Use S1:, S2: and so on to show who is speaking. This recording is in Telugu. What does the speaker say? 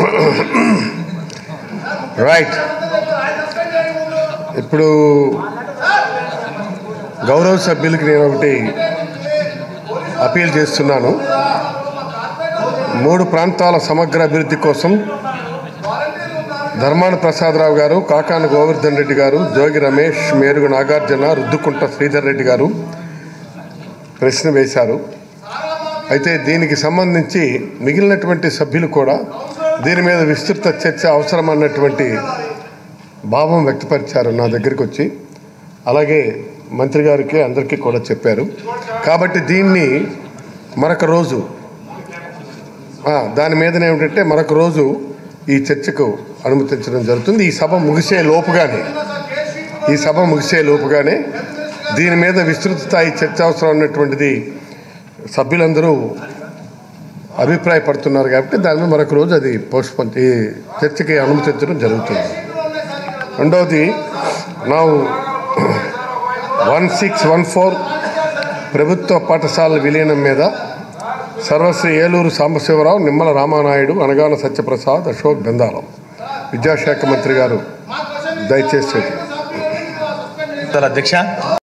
S1: రైట్ ఇప్పుడు గౌరవ సభ్యులకి నేను ఒకటి అపీల్ చేస్తున్నాను మూడు ప్రాంతాల సమగ్ర అభివృద్ధి కోసం ధర్మాన ప్రసాదరావు గారు కాకాన గోవర్ధన్ రెడ్డి గారు జోగి రమేష్ మేరుగు నాగార్జున రుద్దుకుంట శ్రీధర్ రెడ్డి గారు ప్రశ్న వేశారు అయితే దీనికి సంబంధించి మిగిలినటువంటి సభ్యులు కూడా దీని మీద విస్తృత చర్చ అవసరం అన్నటువంటి భావం వ్యక్తపరిచారు నా దగ్గరికి వచ్చి అలాగే మంత్రి గారికి అందరికీ కూడా చెప్పారు కాబట్టి దీన్ని మరొక రోజు ఆ, దాని మీదనే ఏమిటంటే మరొక రోజు ఈ చర్చకు అనుమతించడం జరుగుతుంది ఈ సభ ముగిసే లోపుగానే ఈ సభ ముగిసే లోపుగానే దీని మీద విస్తృత స్థాయి చర్చ అవసరం అన్నటువంటిది సభ్యులందరూ అభిప్రాయపడుతున్నారు కాబట్టి దాని మీద మరొక రోజు అది పోస్ట్పోన్ ఈ చర్చకి అనుమతించడం జరుగుతుంది రెండవది నా వన్ సిక్స్ వన్ ఫోర్ ప్రభుత్వ పాఠశాలల విలీనం మీద సర్వశ్రీ ఏలూరు సాంబశివరావు నిమ్మల రామానాయుడు అనగాన సత్యప్రసాద్ అశోక్ బెందాలం విద్యాశాఖ మంత్రి గారు దయచేసి
S2: అధ్యక్ష